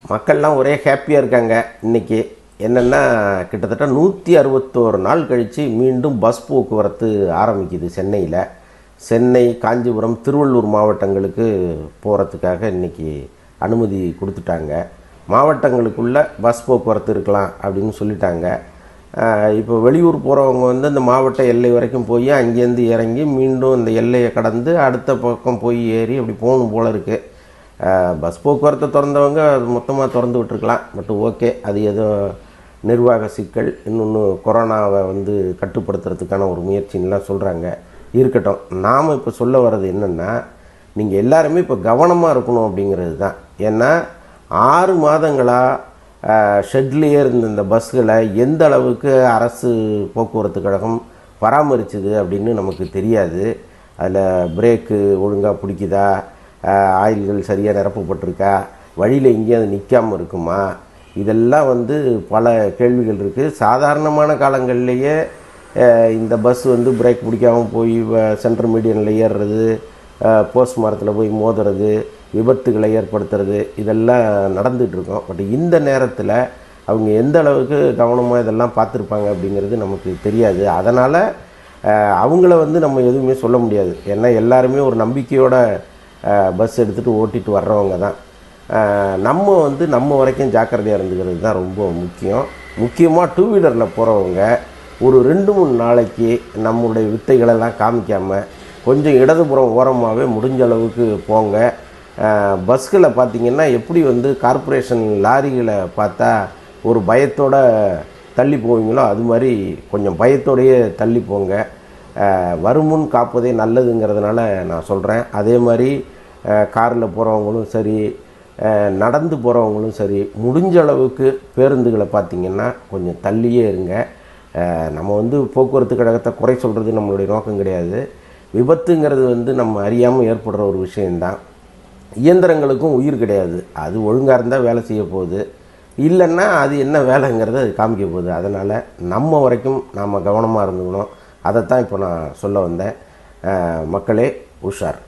மக்கள்லாம் ஒரே ஹாப்பியாக இருக்காங்க இன்றைக்கி என்னென்னா கிட்டத்தட்ட நூற்றி அறுபத்தோரு நாள் கழித்து மீண்டும் பஸ் போக்குவரத்து ஆரம்பிக்குது சென்னையில் சென்னை காஞ்சிபுரம் திருவள்ளூர் மாவட்டங்களுக்கு போகிறதுக்காக இன்றைக்கி அனுமதி கொடுத்துட்டாங்க மாவட்டங்களுக்குள்ள பஸ் போக்குவரத்து இருக்கலாம் அப்படின்னு சொல்லிட்டாங்க ஆஹ் இப்போ வெளியூர் போகிறவங்க வந்து இந்த மாவட்ட எல்லை வரைக்கும் போய் அங்கேருந்து இறங்கி மீண்டும் இந்த எல்லையை கடந்து அடுத்த பக்கம் போய் ஏறி அப்படி போகணும் போல் இருக்குது பஸ் போக்குவரத்தை திறந்தவங்க அது மொத்தமாக திறந்து விட்டுருக்கலாம் பட் ஓகே அது ஏதோ நிர்வாக சிக்கல் இன்னொன்று கொரோனாவை வந்து கட்டுப்படுத்துறதுக்கான ஒரு முயற்சின்லாம் சொல்கிறாங்க இருக்கட்டும் நாம் இப்போ சொல்ல வர்றது என்னென்னா நீங்கள் எல்லாருமே இப்போ கவனமாக இருக்கணும் அப்படிங்கிறது தான் ஏன்னா ஆறு மாதங்களாக ஷெட்லேயே இருந்த இந்த பஸ்களை எந்த அளவுக்கு அரசு போக்குவரத்து கழகம் பராமரிச்சுது அப்படின்னு நமக்கு தெரியாது அதில் பிரேக்கு ஒழுங்காக பிடிக்குதா ஆஹ் ஆயில்கள் சரியாக நிரப்பப்பட்டிருக்கா வழியில் எங்கேயும் அது நிற்காமல் இருக்குமா இதெல்லாம் வந்து பல கேள்விகள் இருக்குது சாதாரணமான காலங்கள்லேயே ஆஹ் இந்த பஸ் வந்து பிரேக் பிடிக்காம போய் சென்ட்ரல் மீடியனில் ஏறுறது போஸ்ட் மரத்தில் போய் மோதுறது விபத்துகளை ஏற்படுத்துறது இதெல்லாம் நடந்துகிட்டு இருக்கோம் பட் இந்த நேரத்தில் அவங்க எந்த அளவுக்கு கவனமாக இதெல்லாம் பார்த்துருப்பாங்க அப்படிங்கிறது நமக்கு தெரியாது அதனால் அவங்கள வந்து நம்ம எதுவுமே சொல்ல முடியாது ஏன்னா எல்லாருமே ஒரு நம்பிக்கையோட பஸ் எடுத்துகிட்டு ஓட்டிட்டு வர்றவங்க தான் அஹ் நம்ம வந்து நம்ம வரைக்கும் ஜாக்கிரதையாக இருந்துக்கிறது தான் ரொம்ப முக்கியம் முக்கியமாக டூ வீலரில் போகிறவங்க ஒரு ரெண்டு மூணு நாளைக்கு நம்மளுடைய வித்தைகளெல்லாம் காமிக்காமல் கொஞ்சம் இடதுபுறம் ஓரமாகவே முடிஞ்ச அளவுக்கு போங்க பஸ்களை பார்த்தீங்கன்னா எப்படி வந்து கார்ப்பரேஷன் லாரிகளை பார்த்தா ஒரு பயத்தோட தள்ளி போவீங்களோ அது மாதிரி கொஞ்சம் பயத்தோடையே தள்ளி போங்க அஹ் வருமுன் காப்பதே நல்லதுங்கிறதுனால நான் சொல்கிறேன் அதே மாதிரி காரில் போகிறவங்களும் சரி அஹ் நடந்து போகிறவங்களும் சரி முடிஞ்ச அளவுக்கு பேருந்துகளை பார்த்திங்கன்னா கொஞ்சம் தள்ளியே இருங்க அஹ் நம்ம வந்து போக்குவரத்து கழகத்தை குறை சொல்கிறது நம்மளுடைய நோக்கம் கிடையாது விபத்துங்கிறது வந்து நம்ம அறியாமல் ஏற்படுற ஒரு விஷயந்தான் இயந்திரங்களுக்கும் உயிர் கிடையாது அது ஒழுங்காக இருந்தால் வேலை செய்ய போகுது இல்லைன்னா அது என்ன வேலைங்கிறத அது காமிக்க போகுது அதனால் நம்ம வரைக்கும் நாம் கவனமாக இருந்துக்கணும் அதைத்தான் இப்போ நான் சொல்ல வந்தேன் அஹ் மக்களே உஷார்